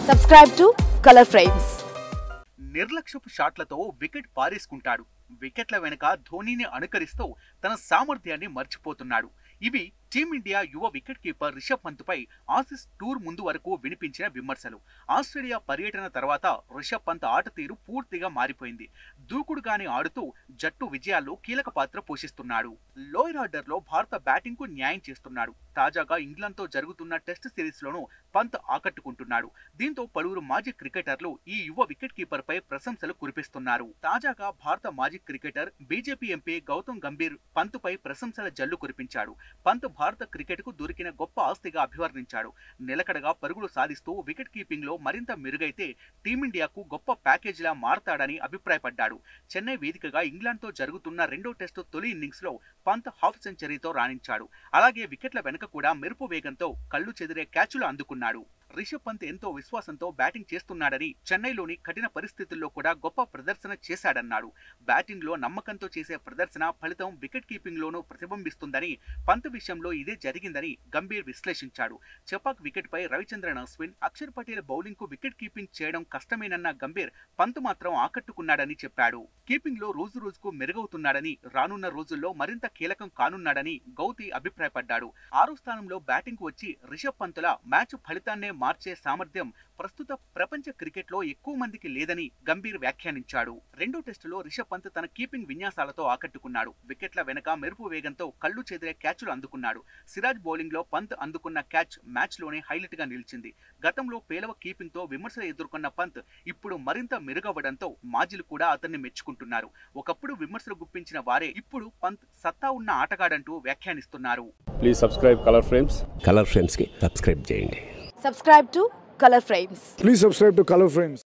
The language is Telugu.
Subscribe to Color Frames. నిర్లక్ష్యపు షాట్లతో వికెట్ పారేసుకుంటాడు వికెట్ల వెనుక ధోనీని అనుకరిస్తూ తన సామర్థ్యాన్ని మర్చిపోతున్నాడు ఇవి టీమిండియా యువ వికెట్ కీపర్ రిషబ్ పంత్పై ఆసిస్ టూర్ ముందు వరకు వినిపించిన విమర్శలు ఆస్ట్రేలియా పర్యటన తర్వాత రిషబ్ పంత్ ఆట తీరు పూర్తిగా మారిపోయింది దూకుడుగానే ఆడుతూ జట్టు విజయాల్లో కీలక పాత్ర పోషిస్తున్నాడు లోయర్ ఆర్డర్ లో భారత బ్యాటింగ్ కు న్యాయం చేస్తున్నాడు తాజాగా ఇంగ్లాండ్ తో జరుగుతున్న టెస్ట్ సిరీస్ లోనూ పంత్ ఆకట్టుకుంటున్నాడు దీంతో పలువురు మాజీ క్రికెటర్లు ఈ యువ వికెట్ కీపర్ పై ప్రశంసలు కురిపిస్తున్నారు తాజాగా భారత మాజీ cricketer BJP MP Gautam Gambhir Pant పై ప్రశంసల జల్లు కురిపించాడు పంత్ భారత క్రికెట్ కు దొరికిన గొప్ప ఆస్తిగా అభివర్ణించాడు నిలకడగా పరుగులు సాధిస్తూ వికెట్ కీపింగ్ లో మరింత మెరుగైతే టీమిండియాకు గొప్ప ప్యాకేజీలా మారతాడని అభిప్రాయపడ్డాడు చెన్నై వేదికగా ఇంగ్లాండ్ తో జరుగుతున్న రెండో టెస్టు తొలి ఇన్నింగ్స్ లో పంత్ హాఫ్ సెంచరీతో రాణించాడు అలాగే వికెట్ల వెనుక కూడా మెరుపు వేగంతో కళ్ళు చెదిరే క్యాచులు అందుకున్నాడు రిషబ్ పంత్ ఎంతో విశ్వాసంతో బ్యాటింగ్ చేస్తున్నాడని చెన్నైలోని కఠిన పరిస్థితుల్లో కూడా గొప్ప ప్రదర్శన చేశాడన్నాడు బ్యాటింగ్ లో నమ్మకంతో చేసే ప్రదర్శన ఫలితం వికెట్ కీపింగ్ లోనూ ప్రతిబింబిస్తుందని పంత్ విషయంలో ఇదే జరిగిందని గంభీర్ విశ్లేషించాడు చెపాక్ వికెట్ పై రవిచంద్రన్ అశ్విన్ అక్షర్ పటేల్ బౌలింగ్ కు వికెట్ కీపింగ్ చేయడం కష్టమేనన్న గంభీర్ పంత్ మాత్రం ఆకట్టుకున్నాడని చెప్పాడు కీపింగ్ లో రోజు రోజుకు మెరుగవుతున్నాడని రానున్న రోజుల్లో మరింత కీలకం కానున్నాడని గౌతి అభిప్రాయపడ్డాడు ఆరో స్థానంలో బ్యాటింగ్ కు వచ్చి రిషబ్ పంతుల మ్యాచ్ ఫలితాన్నే మార్చే సామర్థ్యం ప్రస్తుత ప్రపంచ క్రికెట్ లో ఎక్కువ మందికి లేదని గంభీర్ వ్యాఖ్యానించాడు రెండో టెస్టులో రిషబ్ పంత్ తన కీపింగ్ విన్యాసాలతో ఆకట్టుకున్నాడు వికెట్ల వెనక మెరుపు వేగంతో కళ్ళు చెదిరే క్యాచ్లు అందుకున్నాడు సిరాజ్ బౌలింగ్ లో పంత్ అందుకున్న క్యాచ్ మ్యాచ్ లోనే హైలైట్ గా నిలిచింది గతంలో పేలవ కీపింగ్ తో విమర్శలు ఎదుర్కొన్న పంత్ ఇప్పుడు మరింత మెరుగవ్వడంతో మాజీలు కూడా అతన్ని మెచ్చుకుంటున్నారు ఒకప్పుడు విమర్శలు గుప్పించిన వారే ఇప్పుడు పంత్ సత్తా ఉన్న ఆటగాడంటూ వ్యాఖ్యానిస్తున్నారు please subscribe colour frames colour ఫ్రేమ్స్కి సబ్స్క్రైబ్ చేయండి Subscribe to Color Frames. Please subscribe to Color Frames.